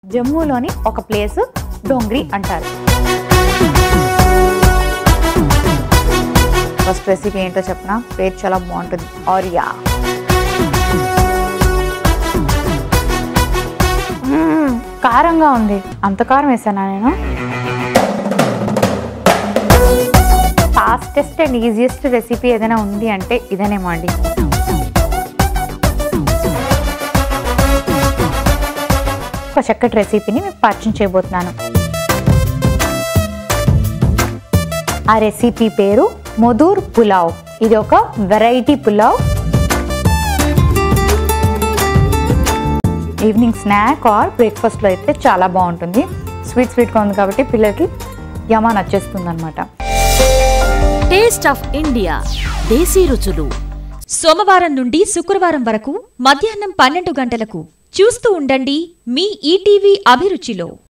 జమ్మూలోని ఒక ప్లేస్ డోంగ్రీ అంటారు first recipe ఏంటో చెప్పనా పేరు చాలా బాగుంటుంది ఆరియా మ్మ్, కారంగా ఉంది అంత కారం వేసానా నేను ఫాస్టెస్ట్ అండ్ ఈజియెస్ట్ రెసిపీ ఏదైనా ఉంది అంటే ఇదేనేమో అండి ఒక చక్కటి రెసిపీని మీకు పరిచయం చేయబోతున్నాను ఆ రెసిపీ పేరు మొదూర్ పులావ్ ఇది ఒక variety pulao evening snack or బ్రేక్ఫాస్ట్లో అయితే చాలా బాగుంటుంది స్వీట్ స్వీట్గా ఉంది కాబట్టి పిల్లలకి యమా నచ్చేస్తుంది అనమాట టేస్ట్ ఆఫ్ ఇండియా దేశీ రుచులు సోమవారం నుండి శుక్రవారం వరకు మధ్యాహ్నం పన్నెండు గంటలకు చూస్తూ ఉండండి మీ ఈటీవీ అభిరుచిలో